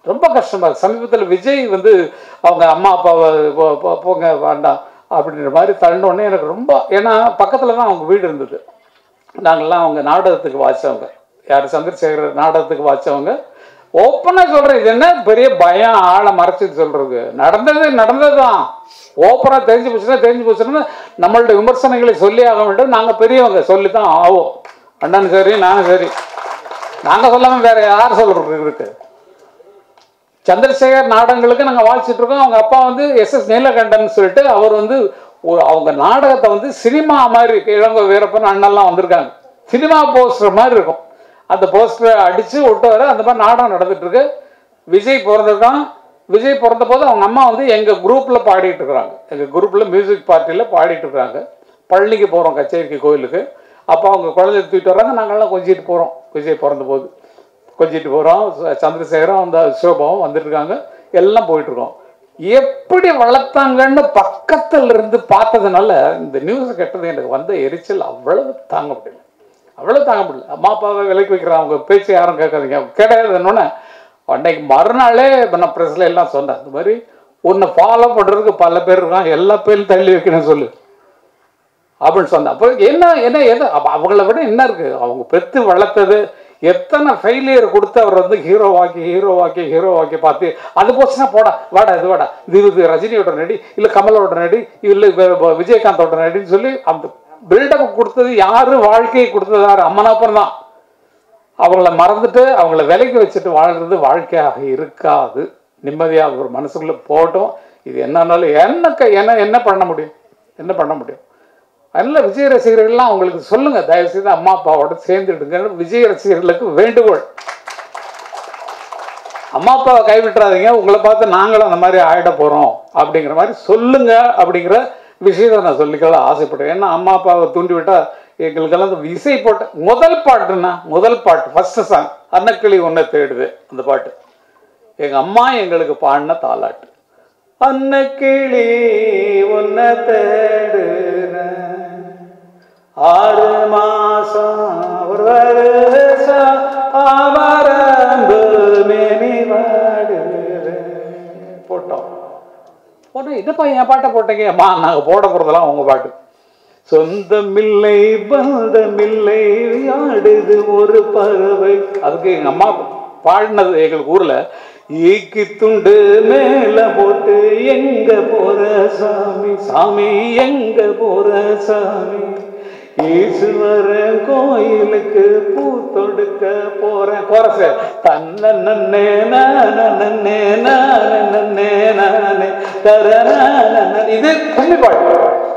ரொம்ப கஷ்டமா இருக்கு சமீபத்தில் விஜய் வந்து அவங்க அம்மா அப்பாவை போ- போ- போங்க வேண்டாம் அப்படின்ற மாதிரி தள்ளின உடனே எனக்கு ரொம்ப ஏன்னா பக்கத்தில் தான் அவங்க வீடு இருந்தது நாங்கள்லாம் அவங்க நாடகத்துக்கு வாச்சவங்க யார் சந்திரசேகர் நாடகத்துக்கு வாச்சவங்க ஓப்பனாக சொல்கிறேன் இது என்ன பெரிய பயம் ஆளை மறைச்சிட்டு சொல்கிறது நடந்தது நடந்தது தான் ஓப்பனாக தெரிஞ்சு போச்சுன்னா தெரிஞ்சு போச்சுன்னா நம்மள்ட்ட விமர்சனங்களை சொல்லி ஆக வேண்டும் நாங்கள் பெரியவங்க சொல்லி தான் ஆவோம் அண்ணன் சரி நானும் சரி நாங்கள் சொல்லாமல் வேற யார் சொல்கிறது இருக்கு சந்திரசேகர் நாடகங்களுக்கு நாங்கள் வாசிச்சுட்டு இருக்கோம் அவங்க அப்பா வந்து எஸ் எஸ் நீலகண்டன் சொல்லிட்டு அவர் வந்து ஒரு- அவங்க நாடகத்தை வந்து சினிமா மாதிரி இருக்கு. இளங்கோ வீரப்பன் அண்ணெல்லாம் வந்திருக்காங்க சினிமா போஸ்டர் மாதிரி இருக்கும் அந்த போஸ்டரை அடித்து விட்டு வர அந்த மாதிரி நாடகம் நடந்துட்டு இருக்கு விஜய் பிறந்ததான் விஜய் பிறந்த போது அவங்க அம்மா வந்து எங்கள் குரூப்பில் பாடிட்டு இருக்கிறாங்க எங்கள் குரூப்பில் மியூசிக் பார்ட்டியில் பாடிட்டு இருக்கிறாங்க பழனிக்கு போகிறோம் கச்சேரிக்கு கோயிலுக்கு அப்போ அவங்க குழந்தைய தூக்கிட்டு வர்றாங்க நாங்கள்லாம் கொஞ்சிட்டு போகிறோம் விஜய் பிறந்த போது கொஞ்சிட்டு போகிறோம் சந்திரசேகரம் அந்த சிவபாவும் வந்துட்டுருக்காங்க எல்லாம் போயிட்டுருக்கோம் எப்படி வளர்த்தாங்கன்னு பக்கத்துல இருந்து பார்த்ததுனால இந்த நியூஸ் கெட்டது எனக்கு வந்த எரிச்சல் அவ்வளவு தாங்க முடியல அவ்வளவு தாங்க முடியல அம்மா அப்பாவை விலைக்கு வைக்கிறான் அவங்க பேச்சு யாரும் கேட்காதீங்க கிடையாதுன்னொன்னே அன்னைக்கு மறுநாளே இப்ப நான் ப்ரெஸ்ல எல்லாம் சொன்னேன் இந்த மாதிரி உன்னை ஃபாலோ பண்ணுறதுக்கு பல பேர் இருக்கான் எல்லா பேரும் தள்ளி வைக்கணும்னு சொல்லு அப்படின்னு சொன்னேன் அப்போ என்ன என்ன எது அப்ப அவங்கள விட என்ன இருக்கு அவங்க பெற்று வளர்த்தது எத்தனை ஃபெயிலியர் கொடுத்து அவர் வந்து ஹீரோவாக்கி ஹீரோவாக்கி ஹீரோவாக்கி பார்த்து அது போச்சுன்னா போடா வாடா இது வாடா இது இது ரஜினியோட நடி இல்லை கமலோட நடி இல்லை விஜயகாந்தோட நடின்னு சொல்லி அந்த பில்டப் கொடுத்தது யாரு வாழ்க்கையை கொடுத்தது யாரு அம்மனாப்பன் தான் அவங்கள மறந்துட்டு அவங்கள விலைக்கு வச்சுட்டு வாழ்றது வாழ்க்கையாக இருக்காது நிம்மதியாக ஒரு மனசுக்குள்ள போட்டோம் இது என்னன்னாலும் என்ன க- என்ன என்ன பண்ண முடியும் என்ன பண்ண முடியும் அதனால விஜய் ரசிகர்கள்லாம் அவங்களுக்கு சொல்லுங்க தயவு செய்து அம்மா அப்பாவோட சேர்ந்துடுங்க விஜய் ரசிகர்களுக்கு வேண்டுகோள் அம்மா அப்பாவை கைவிட்டுறாதீங்க உங்களை பார்த்து நாங்களும் அந்த மாதிரி ஆயிட போறோம் அப்படிங்கிற மாதிரி சொல்லுங்க அப்படிங்கிற விஷயத்தை நான் சொல்லிக்கொள்ள ஆசைப்படுறேன் ஏன்னா அம்மா அப்பாவை தூண்டி விட்டா எங்களுக்கெல்லாம் இந்த இசை போட்ட முதல் பாட்டுன்னா முதல் பாட்டு ஃபர்ஸ்ட் சாங் அன்னக்கிளி ஒன்றை தேடுது அந்த பாட்டு எங்க அம்மா எங்களுக்கு பாடின தாலாட்டு அன்னக்கிளி ஒன்ன தேடுன ஆறு மாசம் ஒரு வருஷம் அமரம்பு மேனி போட்டோம் போட்டோம் இதுப்பா என் பாட்டை போட்டீங்க அம்மா நாங்கள் போட போகிறதெல்லாம் உங்கள் பாட்டு சொந்தமில்லை பந்தமில்லை ஆடுது ஒரு பறவை அதுக்கு எங்க அம்மா பாடினது எங்களுக்கு ஊர்ல ஈக்கி துண்டு மேல போட்டு எங்க போற சாமி சாமி எங்க போற சாமி ஈஸ்வர கோயிலுக்கு பூ தொடுக்க போறேன் கோரச தன்ன நன்னே நன்னே நன்னே நானே தர இது கும்மி பாட்டு